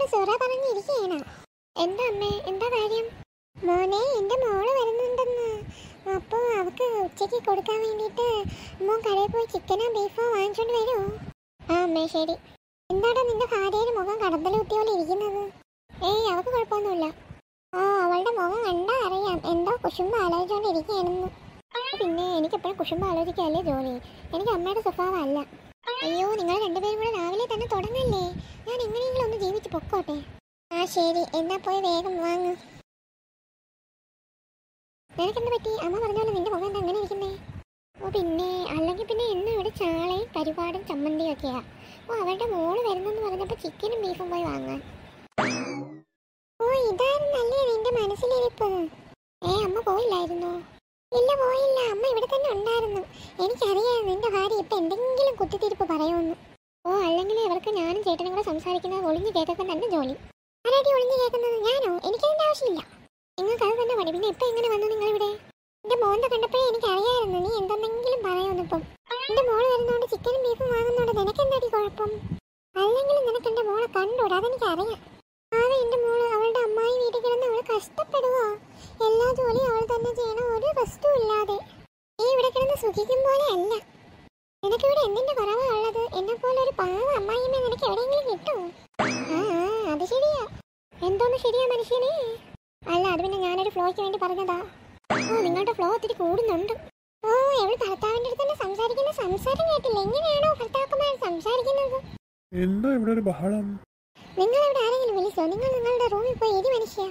സുറ പറഞ്ഞിരിക്കുകയാണ് എന്താ അമ്മേ എന്താ കാര്യം മോനെ എൻ്റെ മോള് വരുന്നുണ്ടെന്ന് അപ്പോൾ അവൾക്ക് ഉച്ചയ്ക്ക് കൊടുക്കാൻ വേണ്ടിയിട്ട് മോൻ കടയിൽ പോയി ചിക്കനോ ബീഫോ വാങ്ങിച്ചോണ്ട് വരുമോ ആ അമ്മേ ശരി എന്താടാ നിന്റെ ഭാര്യയുടെ മുഖം കടന്തൽ കുത്തിയ പോലെ ഇരിക്കുന്നത് ഏയ് അവൾക്ക് കുഴപ്പമൊന്നുമില്ല ആ അവളുടെ മുഖം കണ്ടാ അറിയാം എന്തോ കുശുമ്പ് ആലോചിച്ചുകൊണ്ടിരിക്കുകയാണെന്ന് പിന്നെ എനിക്ക് എപ്പോഴും കുശുമ്പ് ആലോചിക്കുകയല്ലേ ജോലി എനിക്ക് അമ്മയുടെ സ്വഭാവമല്ല അയ്യോ നിങ്ങൾ രണ്ടുപേരും കൂടെ രാവിലെ തന്നെ തുടങ്ങല്ലേ ഞാൻ എങ്ങനെയെങ്കിലും ഒന്ന് ജീവിച്ച് പൊക്കോട്ടെ ആ ശരി എന്നാ പോയി വേഗം വാങ്ങ് നിനക്കെന്ത് പറ്റി അമ്മ പറഞ്ഞോളൂ നിന്റെ മുഖം എന്താ അങ്ങനെ ഇരിക്കുന്നേ ഓ പിന്നെ അല്ലെങ്കിൽ പിന്നെ എന്നും ഇവിടെ ചാളയും കരുപാടും ചമ്മന്തിയും ഒക്കെയാ ഓ അവരുടെ മോള് വരുന്നെന്ന് പറഞ്ഞപ്പോൾ ചിക്കനും ബീഫും പോയി വാങ്ങാൻ ഓ ഇതായിരുന്നല്ലേ നിന്റെ മനസ്സിലിരിപ്പ് ഏ അമ്മ പോയില്ലായിരുന്നോ ഇല്ല പോയില്ല അമ്മ ഇവിടെ തന്നെ ഉണ്ടായിരുന്നു എനിക്കറിയാം നിന്റെ ഭാര്യ ഇപ്പൊ എന്തെങ്കിലും കുത്തിത്തിരിപ്പ് പറയുമെന്ന് ഓ അല്ലെങ്കിൽ ഇവർക്ക് ഞാനും ചേട്ടനും കൂടെ സംസാരിക്കുന്നത് ഒളിഞ്ഞു കേൾക്കാൻ തന്നെ ജോലി ആരാടി ഒളിഞ്ഞു കേൾക്കുന്നത് ഞാനോ എനിക്കതിന്റെ ആവശ്യമില്ല നിങ്ങൾക്ക് അത് തന്നെ പണി പിന്നെ ഇപ്പൊ എങ്ങനെ വന്നു നിങ്ങൾ ഇവിടെ എന്റെ മോന്റെ കണ്ടപ്പോഴേ എനിക്കറിയായിരുന്നു നീ എന്തെങ്കിലും പറയുമെന്ന് ഇപ്പം എന്റെ മോള് വരുന്നോണ്ട് ചിക്കനും ബീഫും വാങ്ങുന്നോണ്ട് നിനക്ക് എന്താടി കുഴപ്പം അല്ലെങ്കിൽ നിനക്ക് എന്റെ മോളെ കണ്ടൂടാ അതെനിക്കറിയാം ആകെ എന്റെ മോള് അവളുടെ അമ്മായി വീട്ടിൽ കിടന്ന് അവൾ കഷ്ടപ്പെടുവാ എല്ലാ ജോലിയും അവൾ തന്നെ ചെയ്യണം ഒരു റെസ്റ്റും ഇല്ലാതെ നീ ഇവിടെ കിടന്ന് സുഖിക്കും പോലെ അല്ല നിനക്ക് ഇവിടെ എന്തിന്റെ കുറവാ ഉള്ളത് എന്നെ പോലെ ഒരു പാവ അമ്മായിയമ്മ നിനക്ക് എവിടെയെങ്കിലും കിട്ടുമോ ആ ആ, അത് ശരിയാ എന്തോന്ന് ശരിയാ മനുഷ്യനെ അല്ല അത് പിന്നെ ഞാനൊരു ഫ്ലോയ്ക്ക് വേണ്ടി പറഞ്ഞതാ ഓ നിങ്ങളുടെ ഫ്ലോ ഒത്തിരി കൂടുന്നുണ്ട് ഓ എവള് ഭർത്താവിന്റെ അടുത്ത് തന്നെ സംസാരിക്കുന്ന സംസാരം കേട്ടില്ല എങ്ങനെയാണോ ഭർത്താക്കന്മാർ സംസാരിക്കുന്നത് എന്താ ഇവിടെ ഒരു ബഹളം നിങ്ങൾ ഇവിടെ ആരെങ്കിലും വിളിച്ചോ നിങ്ങൾ നിങ്ങളുടെ റൂമിൽ പോയി ഇരി മനുഷ്യ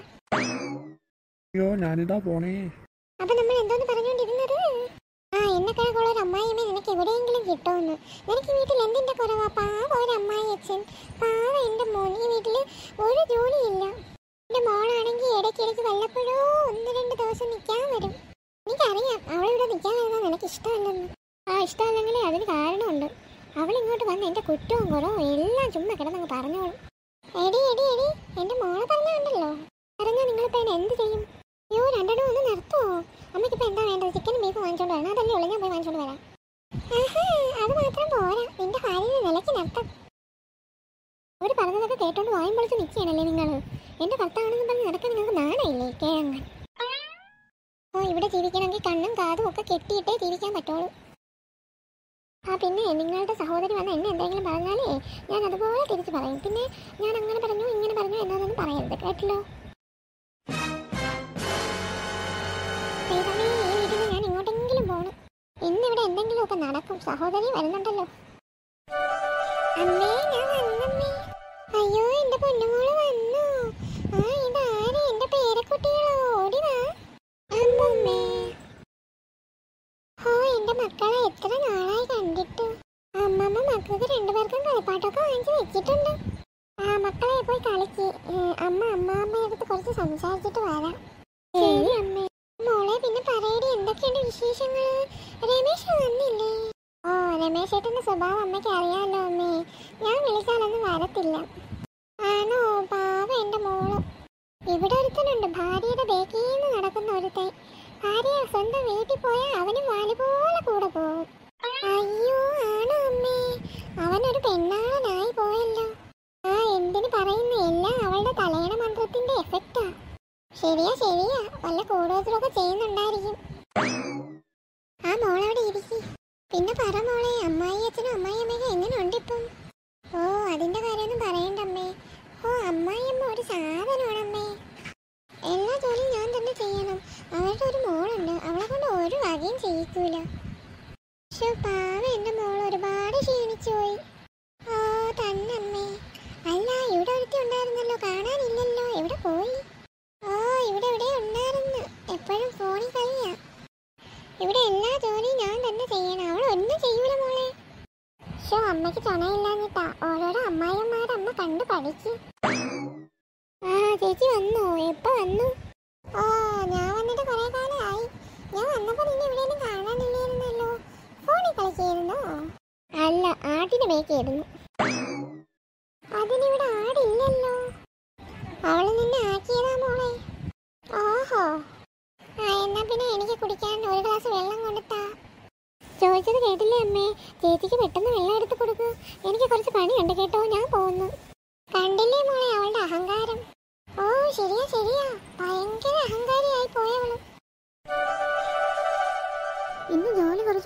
അയ്യോ ഞാനിതാ പോണേ അപ്പൊ നമ്മൾ എന്തോന്ന് പറഞ്ഞുകൊണ്ടിരുന്നത് ആ എന്നെ കണക്കുള്ള ഒരു അമ്മായിയമ്മ നിനക്ക് എവിടെയെങ്കിലും കിട്ടുമെന്ന് നിനക്ക് വീട്ടിൽ എന്തിന്റെ കുറവാ പാവ ഒരു അമ്മായി അച്ഛൻ പാവ എന്റെ മോൻ ഈ വീട്ടില് ഒരു ജോലിയില്ല എന്റെ മോളാണെങ്കിൽ ഇടയ്ക്കിടയ്ക്ക് വല്ലപ്പോഴോ ഒന്ന് രണ്ട് ദിവസം നിൽക്കാൻ വരും എനിക്കറിയാം അവളിവിടെ നിൽക്കാൻ വരുന്നത് നിനക്ക് ഇഷ്ടമല്ലെന്ന് ആ ഇഷ്ടമല്ലെങ്കിലേ അതിന് കാരണമുണ്ട് അവൾ ഇങ്ങോട്ട് വന്ന് എന്റെ കുറ്റവും കുറവും എല്ലാം ചുമ്മാ കിടന്നങ്ങ് പറഞ്ഞോളും എടി എടി എടി എന്റെ മോളെ പറഞ്ഞുണ്ടല്ലോ പറഞ്ഞാൽ നിങ്ങളിപ്പോ എന്നെ എന്ത് ചെയ്യും അയ്യോ രണ്ടെണ്ണം ഒന്ന് നിർത്തുവോ അമ്മയ്ക്ക് ഇപ്പൊ എന്താ വേണ്ടത് ചിക്കനും ബീഫ് വാങ്ങിച്ചോണ്ട് വരണം അതല്ലേ ഉള്ളു ഞാൻ പോയി വാങ്ങിച്ചോണ്ട് വരാം ആഹാ, അത് മാത്രം പോരാ നിന്റെ ഭാര്യയെ നിലയ്ക്ക് നിർത്താം അവർ പറഞ്ഞതൊക്കെ കേട്ടോണ്ട് വായും പൊളിച്ച് നിൽക്കുകയാണല്ലേ നിങ്ങൾ എന്റെ ഭർത്താവാണെന്ന് പറഞ്ഞ് നടക്കാൻ നിങ്ങൾക്ക് നാണയില്ലേ കേഴങ്ങൻ ഓ ഇവിടെ ജീവിക്കണമെങ്കിൽ കണ്ണും കാതും ഒക്കെ കെട്ടിയിട്ടേ ജീവിക്കാൻ പറ്റുള്ളൂ ആ പിന്നെ നിങ്ങളുടെ സഹോദരി വന്ന് എന്നെ എന്തെങ്കിലും പറഞ്ഞാലേ ഞാൻ അതുപോലെ തിരിച്ചു പറയും പിന്നെ ഞാൻ അങ്ങനെ പറഞ്ഞു ഇങ്ങനെ പറഞ്ഞു എന്നതൊന്നും പറയരുത് കേട്ടല്ലോ ദൈവമേ ഈ വീട്ടിൽ ഞാൻ എങ്ങോട്ടെങ്കിലും പോകണം ഇന്നിവിടെ എന്തെങ്കിലുമൊക്കെ നടക്കും സഹോദരി വരുന്നുണ്ടല്ലോ അമ്മേ ഞാൻ വന്നമ്മേ അയ്യോ എന്റെ പൊന്നുമോള് വന്നു ആ ഇതാരെ എന്റെ പേരക്കുട്ടികളോ ഓടി വാ അമ്മമ്മേ ഓ എന്റെ മക്കളെ എത്ര നാളായി കണ്ടിട്ട് അമ്മമ്മ മക്കൾക്ക് രണ്ടുപേർക്കും കളിപ്പാട്ടൊക്കെ വാങ്ങിച്ചു വെച്ചിട്ടുണ്ട് ആ മക്കളെ പോയി കളിക്ക് ഏ, അമ്മ അമ്മാമ്മയുടെ അടുത്ത് കുറച്ച് സംസാരിച്ചിട്ട് വരാം ശരി അമ്മേ മോളെ പിന്നെ പറയടി എന്തൊക്കെയുണ്ട് വിശേഷങ്ങൾ രമേശ് വന്നില്ലേ ഓ രമേശ് ഏട്ടന്റെ സ്വഭാവം അമ്മയ്ക്ക് അറിയാമല്ലോ അമ്മേ ഞാൻ വിളിച്ചാലൊന്നും വരത്തില്ല ആണോ പാവ എന്റെ മോള് ഇവിടെ ഒരുത്തനുണ്ട് ഭാര്യയുടെ ബേക്കീന്ന് നടക്കുന്ന ഒരുത്തൻ ഭാര്യ സ്വന്തം വീട്ടിൽ പോയാൽ അവനും വാല് പോലെ കൂടെ പോകും അയ്യോ ആണോ അമ്മേ അവനൊരു പെണ്ണാളനായി പോയല്ലോ ആ എന്തിന് പറയുന്നു എല്ലാം അവളുടെ തലയണ മന്ത്രത്തിന്റെ എഫക്റ്റാ ശരിയാ ശരിയാ വല്ല കൂടുതലൊക്കെ ചെയ്യുന്നുണ്ടായിരിക്കും ആ മോളവിടെ ഇരിക്കും പിന്നെ പറ മോളെ അമ്മായി അച്ഛനും അമ്മായി അമ്മയൊക്കെ എങ്ങനെയുണ്ട് ഇപ്പം ഓ അതിന്റെ കാര്യമൊന്നും പറയണ്ടമ്മേ ഓ അമ്മായിയമ്മ ഒരു സാധനമാണമ്മേ എല്ലാ ജോലിയും ഞാൻ തന്നെ ചെയ്യണം അവരുടെ ഒരു മോളുണ്ട് അവളെ കൊണ്ട് ഒരു വകയും ചെയ്യിക്കൂല പക്ഷെ പാവ എന്റെ മോൾ ഒരുപാട് ക്ഷീണിച്ചു പോയി ഓ തന്നമ്മേ അല്ല ഇവിടെ ഒരുത്തി ഉണ്ടായിരുന്നല്ലോ കാണാനില്ലല്ലോ എവിടെ പോയി ഓ ഇവിടെ ഇവിടെ ഉണ്ടായിരുന്നു എപ്പോഴും ഫോണിൽ കളിയാ ഇവിടെ എല്ലാ ജോലിയും ഞാൻ തന്നെ ചെയ്യണം അവൾ ഒന്നും ചെയ്യൂല മോളെ ഷോ അമ്മയ്ക്ക് ചുണയില്ലാഞ്ഞിട്ടാ ഓരോരോ അമ്മായിയന്മാരെ അമ്മ കണ്ടു പഠിക്കും ആ ചേച്ചി വന്നോ എപ്പോ വന്നു ഓ ഞാൻ വന്നിട്ട് കുറെ കാലമായി ഞാൻ വന്നപ്പോ നിന്നെ എവിടെയൊന്നും കാണാനില്ലായിരുന്നല്ലോ ഫോണിൽ കളിക്കായിരുന്നോ അല്ല ആട്ടിനെ മേക്കായിരുന്നു അതിനിവിടെ ആടില്ലല്ലോ അവള് നിന്നെ ആക്കിയതാ മോളെ ഓഹോ ആ എന്നാ പിന്നെ എനിക്ക് കുടിക്കാൻ ഒരു ഗ്ലാസ് വെള്ളം കൊടുത്താ ചോദിച്ചത് കേട്ടില്ലേ അമ്മേ ചേച്ചിക്ക് പെട്ടെന്ന് വെള്ളം എടുത്ത് കൊടുക്കൂ എനിക്ക് കുറച്ച് പണിയുണ്ട് കേട്ടോ ഞാൻ പോകുന്നു കണ്ടില്ലേ മോളെ അവളുടെ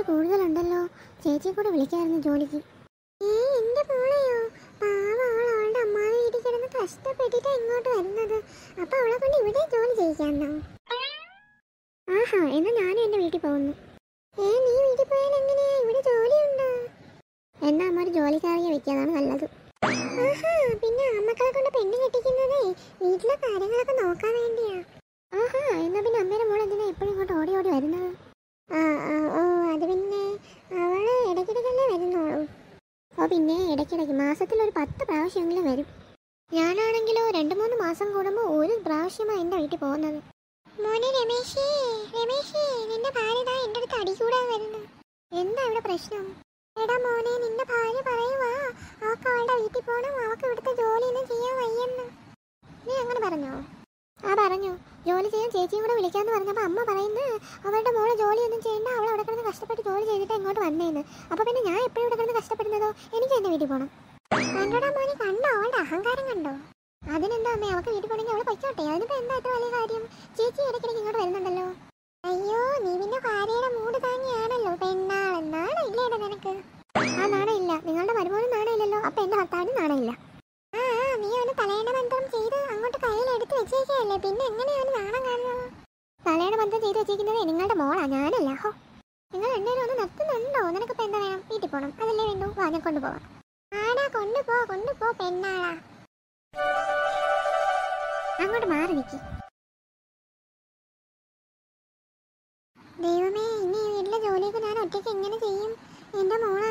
കുറച്ച് കൂടുതലുണ്ടല്ലോ ചേച്ചിയെ കൂടെ വിളിക്കായിരുന്നു ജോലിക്ക് ഏ എന്റെ മോളെയോ പാവ അവൾ അവളുടെ അമ്മാവി വീട്ടിൽ കിടന്ന് കഷ്ടപ്പെട്ടിട്ടാ ഇങ്ങോട്ട് വരുന്നത് അപ്പൊ അവളെ കൊണ്ട് ഇവിടെ ജോലി ചെയ്യിക്കാന്നോ ആഹാ എന്നാ ഞാനും എന്റെ വീട്ടിൽ പോകുന്നു ഏ നീ വീട്ടിൽ പോയാൽ എങ്ങനെയാ ഇവിടെ ജോലിയുണ്ടോ എന്നാ അമ്മ ഒരു ജോലിക്കാരിയെ വെക്കാതാണ് നല്ലത് ആഹാ പിന്നെ അമ്മക്കളെ കൊണ്ട് പെണ്ണ് കെട്ടിക്കുന്നതേ വീട്ടിലെ കാര്യങ്ങളൊക്കെ നോക്കാൻ വേണ്ടിയാ ആഹാ എന്നാ പിന്നെ അമ്മയുടെ മോൾ എന്തിനാ എപ്പോഴും ഇങ്ങോട്ട് ഓടി ഓടി വരുന്നത് ആ ആ, ഓ അത് പിന്നെ അവള് ഇടയ്ക്കിടയ്ക്കല്ലേ വരുന്നുള്ളൂ ഓ പിന്നെ ഇടയ്ക്കിടയ്ക്ക് മാസത്തിൽ ഒരു പത്ത് പ്രാവശ്യമെങ്കിലും വരും ഞാനാണെങ്കിലോ രണ്ട് മൂന്ന് മാസം കൂടുമ്പോൾ ഒരു പ്രാവശ്യമാണ് എൻ്റെ വീട്ടിൽ പോകുന്നത് മോനെ രമേശേ രമേശേ നിന്റെ ഭാര്യ ദാ എൻ്റെ അടുത്ത് അടികൂടാൻ വരുന്നു എന്താ ഇവിടെ പ്രശ്നം എടാ മോനെ നിന്റെ ഭാര്യ പറയുവാ അവൾക്ക് അവളുടെ വീട്ടിൽ പോകണം അവൾക്ക് ഇവിടുത്തെ ജോലിയൊന്നും ചെയ്യാൻ വയ്യെന്ന് നീ അങ്ങനെ പറഞ്ഞോ ആ പറഞ്ഞു ജോലി ചെയ്യാൻ ചേച്ചിയും കൂടെ വിളിക്കാന്ന് പറഞ്ഞപ്പോൾ അമ്മ പറയുന്നത് അവളുടെ മോള് ജോലിയൊന്നും ചെയ്യണ്ട അവൾ അവിടെ കിടന്ന് കഷ്ടപ്പെട്ട് ജോലി ചെയ്തിട്ട് ഇങ്ങോട്ട് വന്നേന്ന് അപ്പോൾ പിന്നെ ഞാൻ എപ്പോഴും ഇവിടെ കിടന്ന് കഷ്ടപ്പെടുന്നതോ എനിക്ക് എൻ്റെ വീട്ടിൽ പോകണം കണ്ടോടാ മോനെ കണ്ടോ അവളുടെ അഹങ്കാരം കണ്ടോ അതിനെന്താ അമ്മേ അവൾക്ക് വീട്ടിൽ പോകണമെങ്കിൽ അവൾ പൊയ്ക്കോട്ടെ അതിനിപ്പോൾ എന്താ ഇത്ര വലിയ കാര്യം ചേച്ചി ഇടയ്ക്കിടയ്ക്ക് ഇങ്ങോട്ട് വരുന്നുണ്ടല്ലോ അയ്യോ നീ പിന്നെ ഭാര്യയുടെ മൂട് താങ്ങിയാണല്ലോ പെണ്ണാളൻ നാണം ഇല്ലേടാ നിനക്ക് ആ നാണം ഇല്ല നിങ്ങളുടെ മരുമോനും നാണം ഇല്ലല്ലോ അപ്പൊ എന്റെ ഭർത്താവിനും നാണം ഇല്ല ആ ആ, നീ അവന് തലയണ ബന്ധം ചെയ്ത് അങ്ങോട്ട് കയ്യിൽ എടുത്ത് വെച്ചേക്കല്ലേ പിന്നെ എങ്ങനെയാണ് നാണം കാണുന്നത് തലയണ ബന്ധം ചെയ്ത് വെച്ചേക്കുന്നത് നിങ്ങളുടെ മോളാ ഞാനല്ല ഹോ നിങ്ങൾ രണ്ടുപേരും ഒന്ന് നിർത്തുന്നുണ്ടോ നിനക്കിപ്പോ എന്താ വേണം വീട്ടിൽ പോകണം അതല്ലേ വേണ്ടു വാ ഞാൻ കൊണ്ടുപോവാം ആടാ കൊണ്ടുപോ കൊണ്ടുപോ പെണ്ണാളാ അങ്ങോട്ട് മാറി നിൽക്കി ദൈവമേ ഇനി ഈ വീട്ടിലെ ജോലിയൊക്കെ ഞാൻ ഒറ്റയ്ക്ക് എങ്ങനെ ചെയ്യും എന്റെ മോൾ